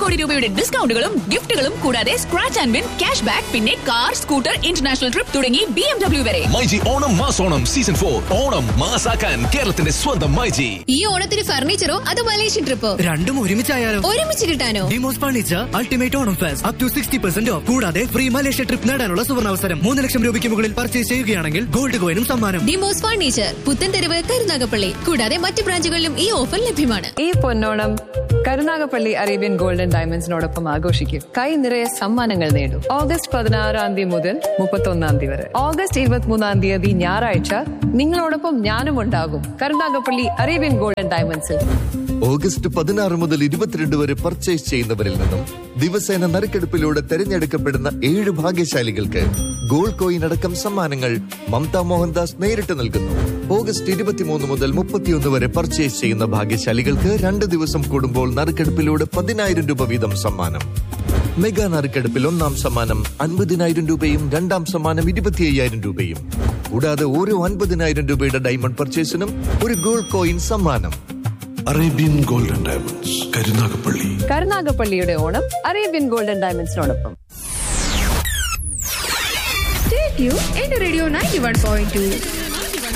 കോടി രൂപയുടെ ഡിസ്കൗണ്ടുകളും ഗിഫ്റ്റുകളും കൂടാതെ scratch and win cash back പിന്നെ കാർ സ്കൂട്ടർ ഇന്റർനാഷണൽ ട്രിപ്പ് തുടങ്ങി ബി എം ഡബ്ല്യു വരെ മൈജി ഓണം മാസോണം സീസൺ ഫോർ ഓണം മാസാക്കാൻ കേരളത്തിന്റെ സ്വന്തം മൈജി ഈ ഓണത്തിന് ഫർണിച്ചറോ അതോ മലേഷ്യൻ ട്രിപ്പോ രണ്ടും ഒരുമിച്ചായാലോ ഒരുമിച്ച് കിട്ടാനോ ഡിമോസ് furniture ultimate Onam fest up to sixty percent off കൂടാതെ ഫ്രീ മലേഷ്യ ട്രിപ്പ് നേടാനുള്ള സുവർണാവസരം മൂന്ന് ലക്ഷം രൂപയ്ക്ക് മുകളിൽ പർച്ചേസ് ചെയ്യുകയാണെങ്കിൽ ഗോൾഡ് കോയിനും സമ്മാനം ഡിമോസ് ഫർണിച്ചർ പുത്തൻതെരുവ് കരുനാഗപ്പള്ളി കൂടാതെ മറ്റ് ബ്രാഞ്ചുകളിലും ഈ ഓഫർ ലഭ്യമാണ് ഈ പൊന്നോണം കരുനാഗപ്പള്ളി അറേബ്യൻ ഗോൾഡൻ ഡയമണ്ട്സിനോടൊപ്പം ആഘോഷിക്കും കൈ നിറയെ സമ്മാനങ്ങൾ നേടും ഓഗസ്റ്റ് പതിനാറാം തീയതി മുതൽ മുപ്പത്തൊന്നാം തീയതി വരെ ഓഗസ്റ്റ് ഇരുപത്തിമൂന്നാം തീയതി ഞായറാഴ്ച നിങ്ങളോടൊപ്പം ഞാനും ഉണ്ടാകും കരുനാഗപ്പള്ളി അറേബ്യൻ ഗോൾഡൻ ഡയമണ്ട്സിൽ ഓഗസ്റ്റ് പതിനാറ് മുതൽ ഇരുപത്തിരണ്ട് വരെ പർച്ചേസ് ചെയ്യുന്നവരിൽ നിന്നും ദിവസേന നറുക്കെടുപ്പിലൂടെ തെരഞ്ഞെടുക്കപ്പെടുന്ന ഏഴ് ഭാഗ്യശാലികൾക്ക് ഗോൾഡ് കോയിൻ അടക്കം സമ്മാനങ്ങൾ മമത മോഹൻദാസ് നേരിട്ട് നൽകുന്നു ഓഗസ്റ്റ് ഇരുപത്തിമൂന്ന് മുതൽ മുപ്പത്തിയൊന്ന് വരെ പർച്ചേസ് ചെയ്യുന്ന ഭാഗ്യശാലികൾക്ക് രണ്ട് ദിവസം കൂടുമ്പോൾ നറുക്കെടുപ്പിലൂടെ പതിനായിരം രൂപ വീതം സമ്മാനം മെഗാ നറുക്കെടുപ്പിൽ ഒന്നാം സമ്മാനം അൻപതിനായിരം രൂപയും രണ്ടാം സമ്മാനം ഇരുപത്തി അയ്യായിരം രൂപയും കൂടാതെ ഓരോ അൻപതിനായിരം രൂപയുടെ ഡയമണ്ട് പർച്ചേസിനും ഒരു ഗോൾഡ് കോയിൻ സമ്മാനം അറേബ്യൻ ഗോൾഡൻ ഡയമണ്ട്സ് കരുനാഗപ്പള്ളി കരുനാഗപ്പള്ളിയുടെ ഓണം അറേബ്യൻ ഗോൾഡൻ ഡയമണ്ട്സിനോടൊപ്പം Stay tuned into Radio 91.2.